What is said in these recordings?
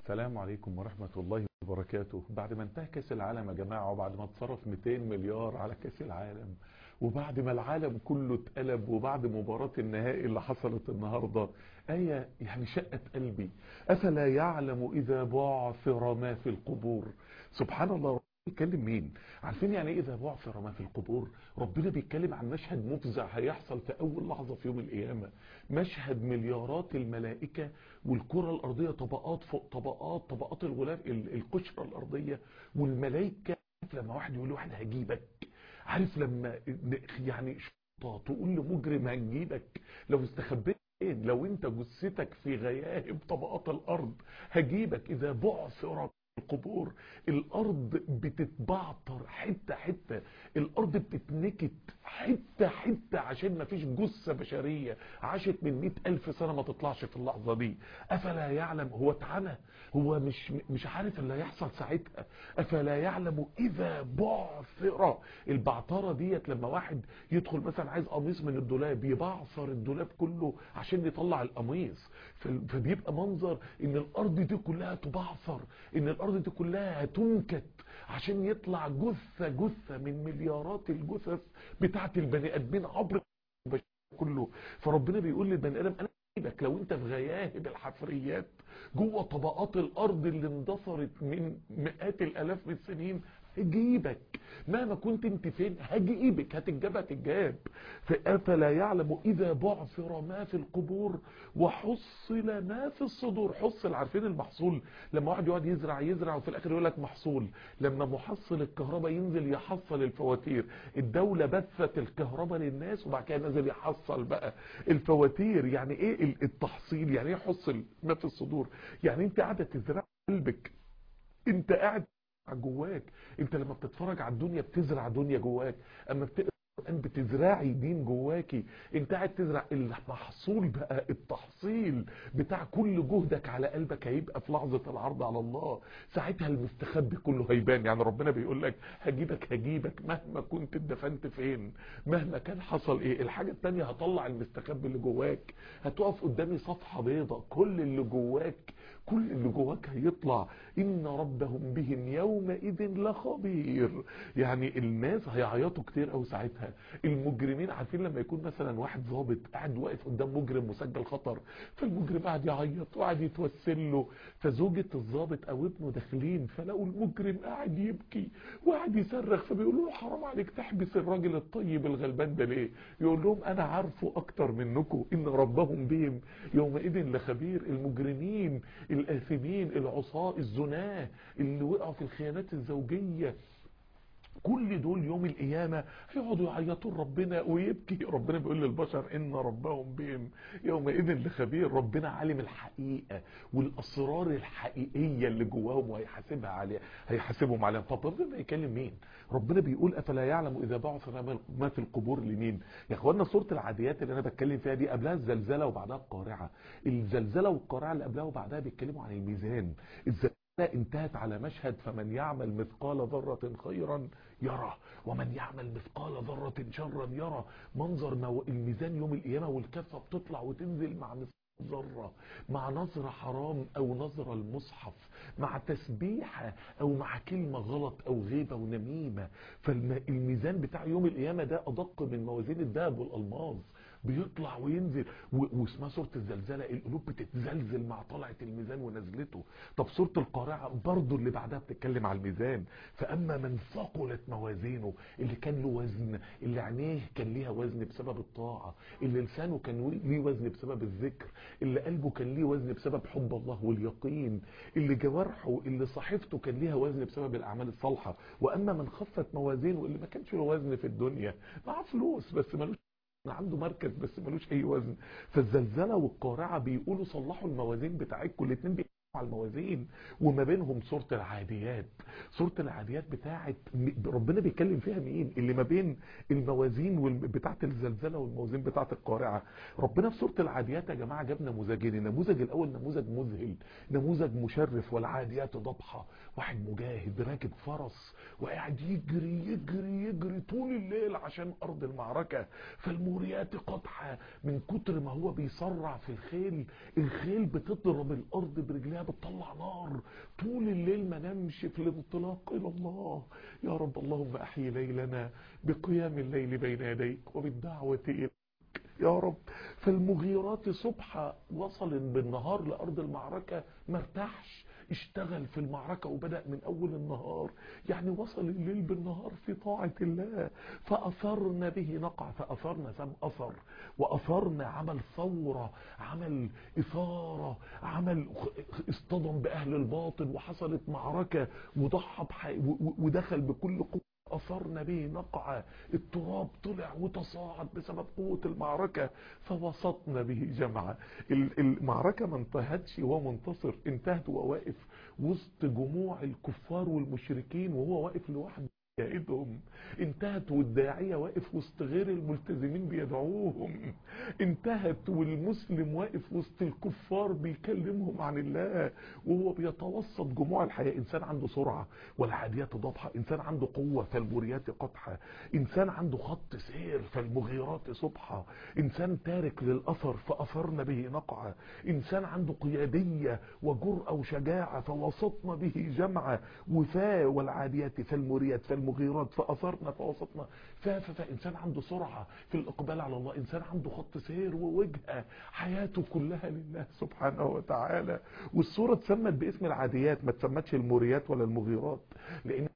السلام عليكم ورحمة الله وبركاته بعد ما انتهى كاس العالم يا جماعة وبعد ما اتصرف 200 مليار على كاس العالم وبعد ما العالم كله اتقلب وبعد مباراة النهائي اللي حصلت النهاردة آية يعني شقت قلبي أفلا يعلم إذا بعثر ما في القبور سبحان الله بيتكلم مين عارفين يعني ايه اذا بعثر ما في القبور ربنا بيتكلم عن مشهد مفزع هيحصل في اول لحظة في يوم القيامة مشهد مليارات الملائكة والكرة الارضية طبقات فوق طبقات طبقات الغلاف القشرة الارضية والملائكة لما واحد يقول لواحد هجيبك عارف لما يعني شرطة تقول لمجرم هنجيبك لو استخبيت لو انت جثتك في غياهب طبقات الارض هجيبك اذا بعثر القبور الارض بتتبعتر حتة حتة الارض بتتنكت حتة حتة عشان ما فيش جثة بشرية عاشت من مئة الف سنة ما تطلعش في اللحظة دي افلا يعلم هو اتعنى هو مش مش عارف اللي هيحصل ساعتها افلا يعلم اذا بعثر البعثرة ديت لما واحد يدخل مثلا عايز قميص من الدولاب يبعثر الدولاب كله عشان يطلع القميص فبيبقى منظر ان الارض دي كلها تبعثر ان الارض الارض دي كلها هتنكت عشان يطلع جثة جثة من مليارات الجثث بتاعت البني ادمين عبر كله فربنا بيقول للبني ادم انا اجيبك لو انت في غياهب الحفريات جوه طبقات الارض اللي اندثرت من مئات الالاف من السنين هجيبك مهما كنت انت فين هجيبك هتتجاب هتتجاب فافلا يعلم اذا بعثر ما في القبور وحصل ما في الصدور حصل عارفين المحصول لما واحد يقعد يزرع يزرع وفي الاخر يقول لك محصول لما محصل الكهرباء ينزل يحصل الفواتير الدولة بثت الكهرباء للناس وبعد كده نزل يحصل بقى الفواتير يعني ايه التحصيل يعني ايه حصل ما في الصدور يعني انت قاعده تزرع قلبك انت قاعد جواك انت لما بتتفرج على الدنيا بتزرع دنيا جواك اما بتقرا القرآن بتزرعي دين جواكي انت قاعد تزرع المحصول بقى التحصيل بتاع كل جهدك على قلبك هيبقى في لحظة العرض على الله ساعتها المستخبي كله هيبان يعني ربنا بيقول لك هجيبك هجيبك مهما كنت اتدفنت فين مهما كان حصل ايه الحاجة التانية هطلع المستخبي اللي جواك هتقف قدامي صفحة بيضة كل اللي جواك كل اللي جواك هيطلع ان ربهم بهم يومئذ لخبير يعني الناس هيعيطوا كتير قوي ساعتها المجرمين عارفين لما يكون مثلا واحد ضابط قاعد واقف قدام مجرم مسجل خطر فالمجرم قاعد يعيط وقاعد يتوسل له فزوجة الضابط او ابنه داخلين فلقوا المجرم قاعد يبكي وقاعد يصرخ فبيقولوا له حرام عليك تحبس الراجل الطيب الغلبان ده ليه يقول لهم انا عارفه اكتر منكم ان ربهم بهم يومئذ لخبير المجرمين الآثمين العصاة الزناه اللي وقعوا في الخيانات الزوجية كل دول يوم القيامة هيقعدوا يعيطوا ربنا ويبكي ربنا بيقول للبشر ان ربهم بهم يومئذ لخبير ربنا عالم الحقيقة والاسرار الحقيقية اللي جواهم وهيحاسبها عليها هيحاسبهم عليها طب ربنا يكلم مين ربنا بيقول افلا يعلم اذا بعث ما في القبور لمين يا اخوانا سورة العاديات اللي انا بتكلم فيها دي قبلها الزلزلة وبعدها القارعة الزلزلة والقارعة اللي قبلها وبعدها بيتكلموا عن الميزان الزلزلة انتهت على مشهد فمن يعمل مثقال ذرة خيرا يرى ومن يعمل مثقال ذرة شرا يرى منظر الميزان يوم القيامة والكفة بتطلع وتنزل مع مثقال ذرة مع نظرة حرام او نظرة المصحف مع تسبيحة او مع كلمة غلط او غيبة ونميمة فالميزان بتاع يوم القيامة ده ادق من موازين الذهب والالماظ بيطلع وينزل واسمها سورة الزلزلة القلوب بتتزلزل مع طلعة الميزان ونزلته طب سورة القارعة برضو اللي بعدها بتتكلم على الميزان فأما من ثقلت موازينه اللي كان له وزن اللي عينيه كان ليها وزن بسبب الطاعة اللي لسانه كان ليه وزن بسبب الذكر اللي قلبه كان ليه وزن بسبب حب الله واليقين اللي جوارحه اللي صحيفته كان ليها وزن بسبب الأعمال الصالحة وأما من خفت موازينه اللي ما كانش له وزن في الدنيا معاه فلوس بس ملوش عنده مركز بس ملوش اي وزن فالزلزلة والقارعة بيقولوا صلحوا الموازين بتاعتكم الاتنين بيقولوا على الموازين وما بينهم سورة العاديات سورة العاديات بتاعت ربنا بيتكلم فيها مين اللي ما بين الموازين بتاعت الزلزلة والموازين بتاعت القارعة ربنا في سورة العاديات يا جماعة جاب نموذجين النموذج الاول نموذج مذهل نموذج مشرف والعاديات ضبحة واحد مجاهد راكب فرس وقاعد يجري يجري يجري طول الليل عشان ارض المعركة فالموريات قطحة من كتر ما هو بيسرع في الخيل الخيل بتضرب الارض برجلها بتطلع نار طول الليل ما نمشي في الانطلاق الى الله يا رب اللهم احيي ليلنا بقيام الليل بين يديك وبالدعوة اليك يا رب فالمغيرات صبح وصل بالنهار لأرض المعركة مرتاحش اشتغل في المعركة وبدأ من أول النهار يعني وصل الليل بالنهار في طاعة الله فأثرنا به نقع فأثرنا سم أثر وأثرنا عمل ثورة عمل إثارة عمل اصطدم بأهل الباطل وحصلت معركة وضحى بحي ودخل بكل قوة أثرنا به نقع التراب طلع وتصاعد بسبب قوة المعركة فوسطنا به جمعا المعركة ما انتهتش وهو منتصر انتهت وهو واقف وسط جموع الكفار والمشركين وهو واقف لوحده يائدهم انتهت والداعية واقف وسط غير الملتزمين بيدعوهم انتهت والمسلم واقف وسط الكفار بيكلمهم عن الله وهو بيتوسط جموع الحياة انسان عنده سرعة والعاديات ضبحة انسان عنده قوة فالمريات قطحة انسان عنده خط سير فالمغيرات صبحة انسان تارك للأثر فأثرنا به نقعة انسان عنده قيادية وجرأة وشجاعة فوسطنا به جمعة وفاء والعاديات فالمريات فالمغيرات المغيرات فأثرنا فوسطنا فإنسان عنده سرعة في الإقبال على الله إنسان عنده خط سير ووجهة حياته كلها لله سبحانه وتعالى والسورة تسمت باسم العاديات ما تسمتش الموريات ولا المغيرات لأن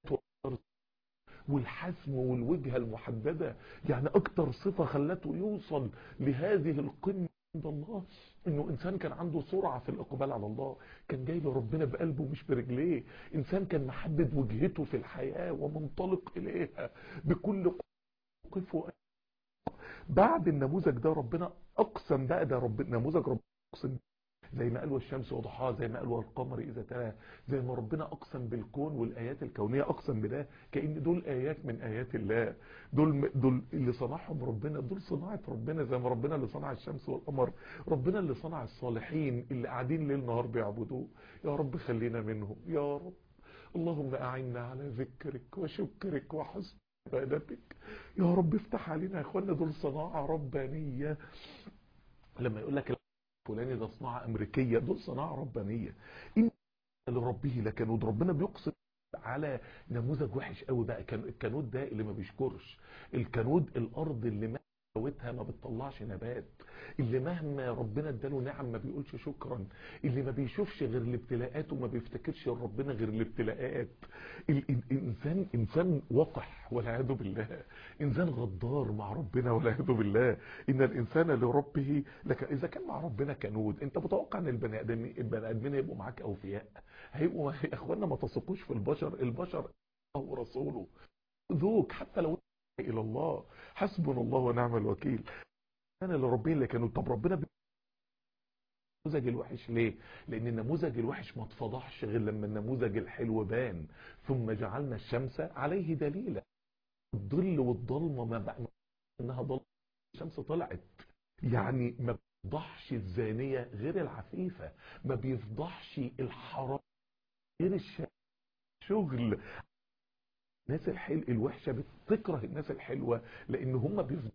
والحسم والوجهة المحددة يعني أكتر صفة خلته يوصل لهذه القمة عند الله انه انسان كان عنده سرعة في الاقبال على الله كان جاي لربنا بقلبه مش برجليه انسان كان محدد وجهته في الحياة ومنطلق اليها بكل قفه بعد النموذج ده ربنا اقسم بقى ده رب نموذج ربنا اقسم زي ما قال والشمس وضحاها زي ما قال والقمر اذا تلاها زي ما ربنا اقسم بالكون والايات الكونيه اقسم بده كان دول ايات من ايات الله دول دول اللي صنعهم ربنا دول صناعه ربنا زي ما ربنا اللي صنع الشمس والقمر ربنا اللي صنع الصالحين اللي قاعدين ليل نهار بيعبدوه يا رب خلينا منهم يا رب اللهم اعنا على ذكرك وشكرك وحسن عبادتك يا رب افتح علينا يا اخوانا دول صناعه ربانيه لما يقول لك فلاني ده صناعة أمريكية دول صناعة ربانية إن لربه لكنود ربنا بيقصد على نموذج وحش قوي بقى كان الكنود ده اللي ما بيشكرش الكنود الأرض اللي ما قوتها ما بتطلعش نبات اللي مهما ربنا اداله نعم ما بيقولش شكرا اللي ما بيشوفش غير الابتلاءات وما بيفتكرش ربنا غير الابتلاءات الانسان انسان وقح والعياذ بالله انسان غدار مع ربنا والعياذ بالله ان الانسان لربه لك اذا كان مع ربنا كنود انت متوقع ان البني ادمين البني ادمين هيبقوا معاك اوفياء هيبقوا يا اخوانا ما تثقوش في البشر البشر الله ورسوله ذوق حتى لو الى الله حسبنا الله ونعم الوكيل انا اللي ربنا اللي كانوا طب ربنا النموذج الوحش ليه لان النموذج الوحش ما اتفضحش غير لما النموذج الحلو بان ثم جعلنا الشمس عليه دليلا الظل والضلمه ما بقى انها ضل الشمس طلعت يعني ما بيفضحش الزانيه غير العفيفه ما بيفضحش الحرام غير الشغل الناس الحل الوحشة بتكره الناس الحلوة لان هم بيفضلوا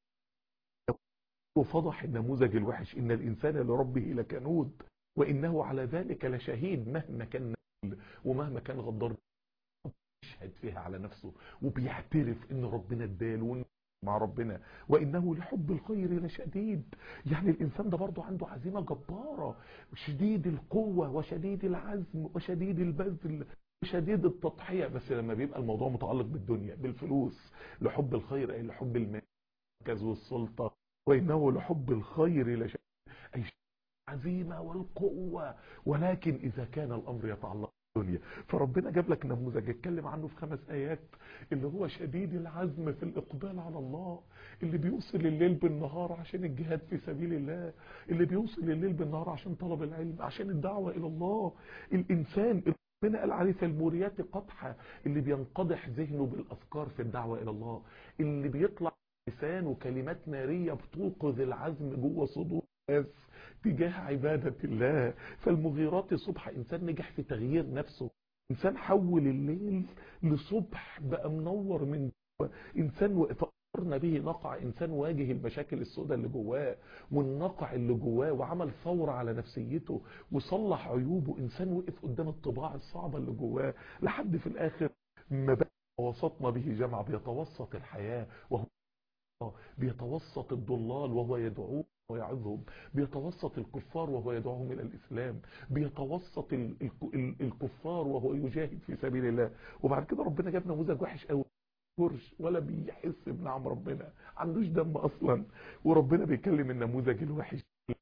وفضح النموذج الوحش ان الانسان لربه لكنود وانه على ذلك لشهيد مهما كان ومهما كان غدار يشهد فيها على نفسه وبيعترف ان ربنا اداله مع ربنا وانه لحب الخير لشديد يعني الانسان ده برضه عنده عزيمة جبارة شديد القوة وشديد العزم وشديد البذل شديد التضحية بس لما بيبقى الموضوع متعلق بالدنيا بالفلوس لحب الخير أي لحب المركز والسلطة وإنه لحب الخير لشيء أي عزيمة والقوة ولكن إذا كان الأمر يتعلق بالدنيا فربنا جاب لك نموذج اتكلم عنه في خمس آيات اللي هو شديد العزم في الإقبال على الله اللي بيوصل الليل بالنهار عشان الجهاد في سبيل الله اللي بيوصل الليل بالنهار عشان طلب العلم عشان الدعوة إلى الله الإنسان ربنا قال عليه فالموريات قطحة اللي بينقضح ذهنه بالأفكار في الدعوة إلى الله اللي بيطلع لسانه كلمات نارية بتوقظ العزم جوه صدور الناس تجاه عبادة الله فالمغيرات صبح إنسان نجح في تغيير نفسه إنسان حول الليل لصبح بقى منور من جوه إنسان أمرنا به نقع إنسان واجه المشاكل السوداء اللي جواه والنقع اللي جواه وعمل ثورة على نفسيته وصلح عيوبه إنسان وقف قدام الطباع الصعبة اللي جواه لحد في الآخر ما بقى وسطنا به جمع بيتوسط الحياة وهو بيتوسط الضلال وهو يدعوهم ويعظهم بيتوسط الكفار وهو يدعوهم إلى الإسلام بيتوسط ال- ال- ال- الكفار وهو يجاهد في سبيل الله وبعد كده ربنا جاب نموذج وحش قوي كرش ولا بيحس بنعم ربنا عندوش دم اصلا وربنا بيكلم النموذج الوحش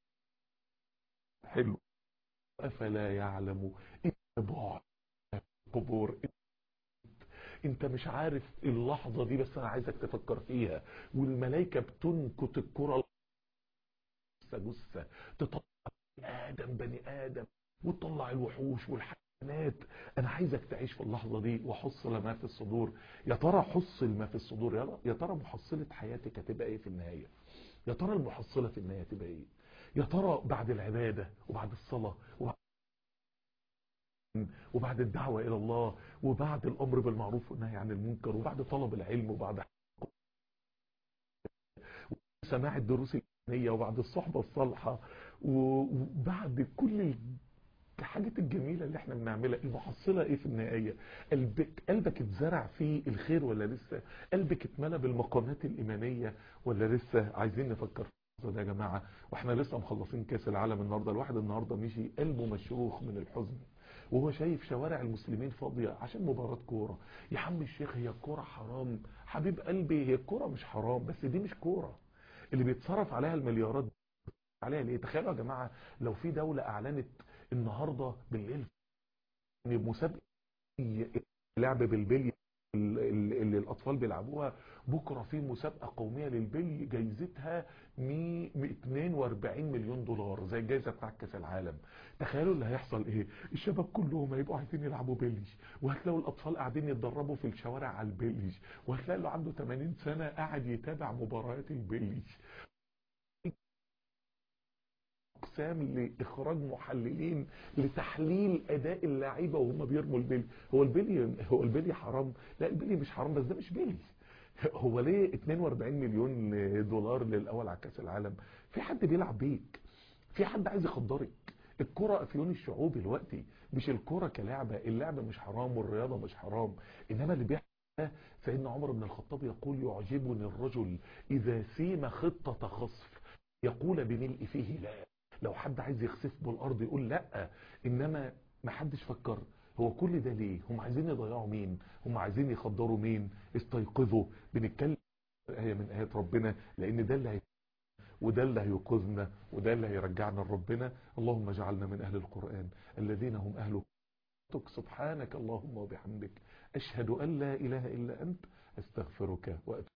حلو افلا يعلم ان بعد القبور انت مش عارف اللحظة دي بس انا عايزك تفكر فيها والملائكة بتنكت الكرة جثة جثة تطلع بني ادم بني ادم وتطلع الوحوش والحيوانات انا عايزك تعيش في اللحظة دي وحصل ما في الصدور يا ترى حصل ما في الصدور يا- يا ترى محصلة حياتك هتبقى ايه في النهاية يا ترى المحصلة في النهاية هتبقى ايه يا ترى بعد العبادة وبعد الصلاة وبعد وبعد الدعوة إلى الله وبعد الأمر بالمعروف والنهي عن المنكر وبعد طلب العلم وبعد سماع الدروس الدينية وبعد الصحبة الصالحة وبعد كل الحاجات الجميلة اللي احنا بنعملها المحصلة ايه في النهاية قلبك, قلبك اتزرع فيه الخير ولا لسه قلبك اتملى بالمقامات الإيمانية ولا لسه عايزين نفكر في اللحظة دي يا جماعة واحنا لسه مخلصين كاس العالم النهاردة الواحد النهاردة مشي قلبه مشروخ من الحزن وهو شايف شوارع المسلمين فاضية عشان مباراة كورة يا عم الشيخ هي الكورة حرام حبيب قلبي هي الكورة مش حرام بس دي مش كورة اللي بيتصرف عليها المليارات دي عليها ليه تخيلوا يا جماعة لو في دولة اعلنت النهاردة بالليل ان مسابقة لعب بالبلي اللي الاطفال بيلعبوها بكرة في مسابقة قومية للبلي جايزتها 100 42 مليون دولار زي الجايزة بتاع كاس العالم تخيلوا اللي هيحصل ايه الشباب كلهم هيبقوا عايزين يلعبوا بلي وهتلاقوا الاطفال قاعدين يتدربوا في الشوارع على البلي وهتلاقي اللي عنده 80 سنة قاعد يتابع مباريات البلي اقسام لاخراج محللين لتحليل اداء اللعيبه وهم بيرموا البلي هو البلي هو البلي حرام لا البلي مش حرام بس ده مش بلي هو ليه 42 مليون دولار للاول على كاس العالم في حد بيلعب بيك في حد عايز يخدرك الكرة افيون الشعوب دلوقتي مش الكرة كلعبة اللعبة مش حرام والرياضة مش حرام انما اللي بيحصل ده سيدنا عمر بن الخطاب يقول يعجبني الرجل اذا سيم خطة خصف يقول بملء فيه لا لو حد عايز يخسف بالارض يقول لا انما ما حدش فكر هو كل ده ليه هم عايزين يضيعوا مين هم عايزين يخدروا مين استيقظوا بنتكلم آية من آيات ربنا لان ده اللي هي وده اللي هيوقظنا وده اللي هيرجعنا لربنا اللهم اجعلنا من اهل القرآن الذين هم اهل سبحانك اللهم وبحمدك اشهد ان لا اله الا انت استغفرك واتوب